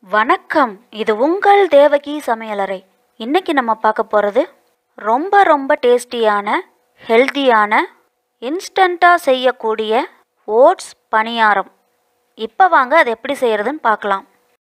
வணக்கம் இது உங்கள் தேவகி சமையலறை இன்னைக்கு நம்ம பார்க்க போகிறது ரொம்ப ரொம்ப டேஸ்டியான ஹெல்தியான இன்ஸ்டண்ட்டாக செய்யக்கூடிய ஓட்ஸ் பணியாரம் இப்போ வாங்க அது எப்படி செய்கிறதுன்னு பார்க்கலாம்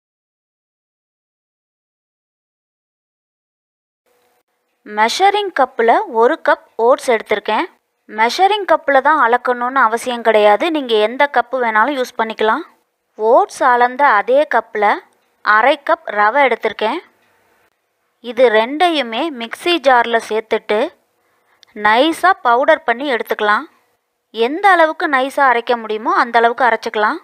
மெஷரிங் கப்பில் ஒரு கப் ஓட்ஸ் எடுத்திருக்கேன் மெஷரிங் கப்பில் தான் அளக்கணும்னு அவசியம் கிடையாது நீங்கள் எந்த கப்பு வேணாலும் யூஸ் பண்ணிக்கலாம் ஓட்ஸ் அளந்த அதே கப்பில் அரை கப் ரவை எடுத்திருக்கேன் இது ரெண்டையுமே மிக்ஸி ஜாரில் சேர்த்துட்டு நைஸாக பவுடர் பண்ணி எடுத்துக்கலாம் எந்த அளவுக்கு நைஸாக அரைக்க முடியுமோ அந்த அளவுக்கு அரைச்சிக்கலாம்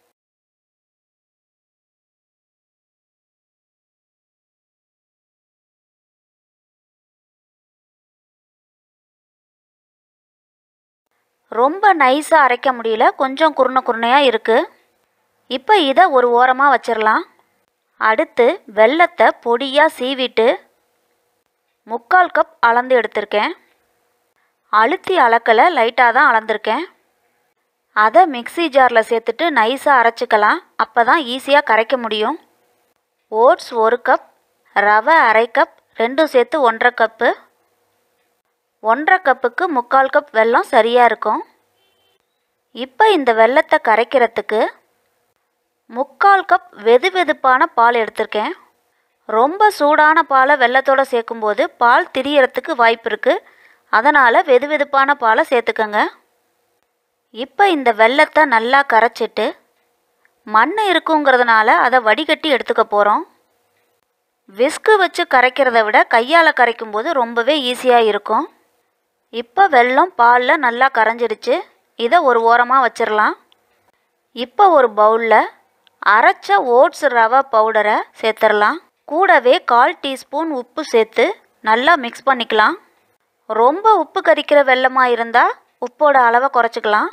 ரொம்ப நைஸாக அரைக்க முடியல கொஞ்சம் குருணை குருணையாக இருக்குது இப்போ இதை ஒரு ஓரமாக வச்சிடலாம் அடுத்து வெல்லத்தை பொடியாக சீவிட்டு முக்கால் கப் அளந்து எடுத்திருக்கேன் அழுத்தி அளக்கலை லைட்டாக தான் அளந்திருக்கேன் அதை மிக்ஸி ஜாரில் சேர்த்துட்டு நைஸாக அரைச்சிக்கலாம் அப்போ தான் ஈஸியாக கரைக்க முடியும் ஓட்ஸ் ஒரு கப் ரவை அரை கப் ரெண்டும் சேர்த்து ஒன்றரை கப்பு ஒன்றரை கப்புக்கு முக்கால் கப் வெல்லம் சரியாக இருக்கும் இப்போ இந்த வெல்லத்தை கரைக்கிறதுக்கு முக்கால் கப் வெது வெதுப்பான பால் எடுத்திருக்கேன் ரொம்ப சூடான பாலை வெல்லத்தோடு சேர்க்கும்போது பால் திரியறதுக்கு வாய்ப்பு இருக்குது அதனால் வெது வெதுப்பான பாலை சேர்த்துக்கங்க இப்போ இந்த வெல்லத்தை நல்லா கரைச்சிட்டு மண் இருக்குங்கிறதுனால அதை வடிகட்டி எடுத்துக்க போகிறோம் விஸ்கு வச்சு கரைக்கிறத விட கையால் கரைக்கும்போது ரொம்பவே ஈஸியாக இருக்கும் இப்போ வெல்லம் பாலில் நல்லா கரைஞ்சிடுச்சு இதை ஒரு ஓரமாக வச்சிடலாம் இப்போ ஒரு பவுலில் அரைச்ச ஓட்ஸ் ரவை பவுடரை சேர்த்துடலாம் கூடவே கால் டீஸ்பூன் உப்பு சேர்த்து நல்லா மிக்ஸ் பண்ணிக்கலாம் ரொம்ப உப்பு கரிக்கிற வெல்லமாக இருந்தால் உப்போட அளவை குறைச்சிக்கலாம்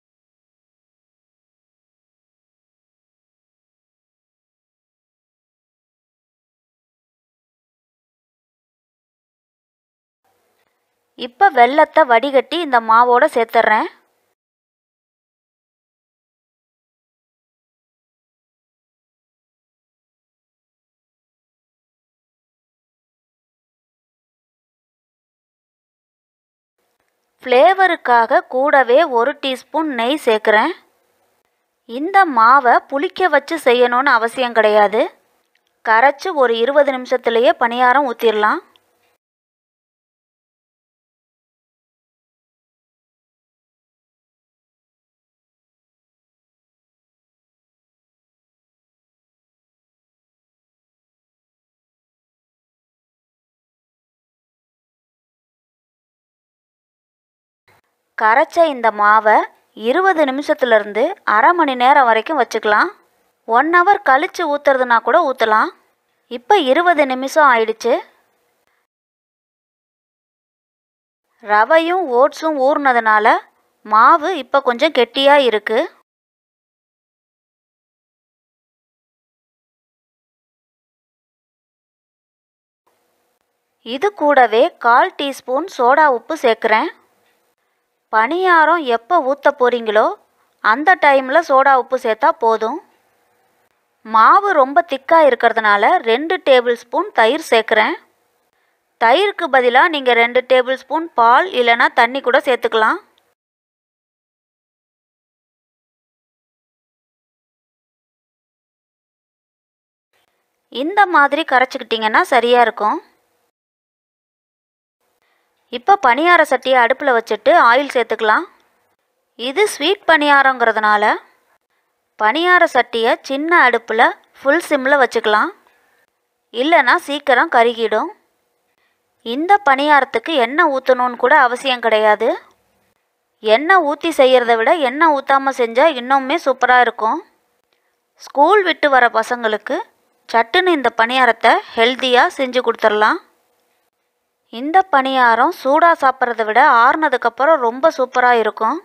இப்போ வெல்லத்தை வடிகட்டி இந்த மாவோட சேர்த்துட்றேன் ஃப்ளேவருக்காக கூடவே ஒரு டீஸ்பூன் நெய் சேர்க்குறேன் இந்த மாவை புளிக்க வச்சு செய்யணும்னு அவசியம் கிடையாது கரைச்சி ஒரு இருபது நிமிஷத்துலேயே பணியாரம் ஊற்றிடலாம் கரைச்ச இந்த மாவை இருபது நிமிஷத்துலேருந்து அரை மணி நேரம் வரைக்கும் வச்சுக்கலாம் ஒன் ஹவர் கழித்து ஊற்றுறதுனா கூட ஊற்றலாம் இப்போ இருபது நிமிஷம் ஆயிடுச்சு ரவையும் ஓட்ஸும் ஊறினதுனால மாவு இப்போ கொஞ்சம் கெட்டியாக இருக்குது இது கூடவே கால் டீஸ்பூன் சோடா உப்பு சேர்க்குறேன் பணியாரம் எப்போ ஊற்ற போகிறீங்களோ அந்த டைமில் சோடா உப்பு சேர்த்தா போதும் மாவு ரொம்ப திக்காக இருக்கிறதுனால ரெண்டு டேபிள் ஸ்பூன் தயிர் சேர்க்குறேன் தயிருக்கு பதிலாக நீங்கள் ரெண்டு டேபிள் ஸ்பூன் பால் இல்லைன்னா தண்ணி கூட சேர்த்துக்கலாம் இந்த மாதிரி கரைச்சிக்கிட்டிங்கன்னா சரியாக இருக்கும் இப்போ பணியார சட்டியை அடுப்பில் வச்சுட்டு ஆயில் சேர்த்துக்கலாம் இது ஸ்வீட் பணியாரங்கிறதுனால பணியார சட்டியை சின்ன அடுப்பில் ஃபுல் சிம்மில் வச்சுக்கலாம் இல்லைன்னா சீக்கிரம் கருகிடும் இந்த பணியாரத்துக்கு எண்ணெய் ஊற்றணுன்னு கூட அவசியம் கிடையாது எண்ணெய் ஊற்றி செய்கிறத விட எண்ணெய் ஊற்றாமல் செஞ்சால் இன்னுமே சூப்பராக இருக்கும் ஸ்கூல் விட்டு வர பசங்களுக்கு சட்டுன்னு இந்த பணியாரத்தை ஹெல்த்தியாக செஞ்சு கொடுத்துடலாம் இந்த பணியாரம் சூடாக சாப்பிட்றத விட ஆறுனதுக்கப்புறம் ரொம்ப சூப்பராக இருக்கும்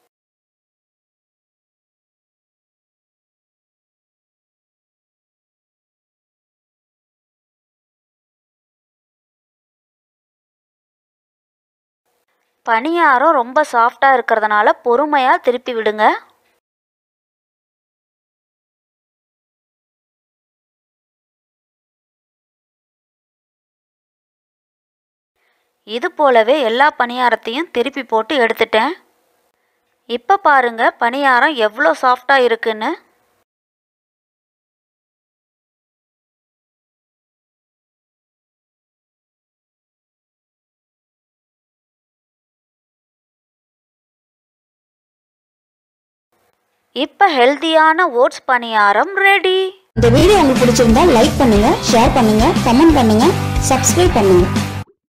பணியாரம் ரொம்ப சாஃப்டாக இருக்கிறதுனால பொறுமையாக திருப்பி விடுங்க இது போலவே எல்லா பணியாரத்தையும் திருப்பி போட்டு எடுத்துட்டேன் இப்போ பாருங்க பணியாரம் எவ்வளோ சாஃப்டாக இருக்குன்னு இப்போ ஹெல்தியான ஓட்ஸ் பணியாரம் ரெடி இந்த வீடியோ உங்களுக்கு பிடிச்சிருந்தா லைக் பண்ணுங்க ஷேர் பண்ணுங்க கமெண்ட் பண்ணுங்க சப்ஸ்கிரைப் பண்ணுங்க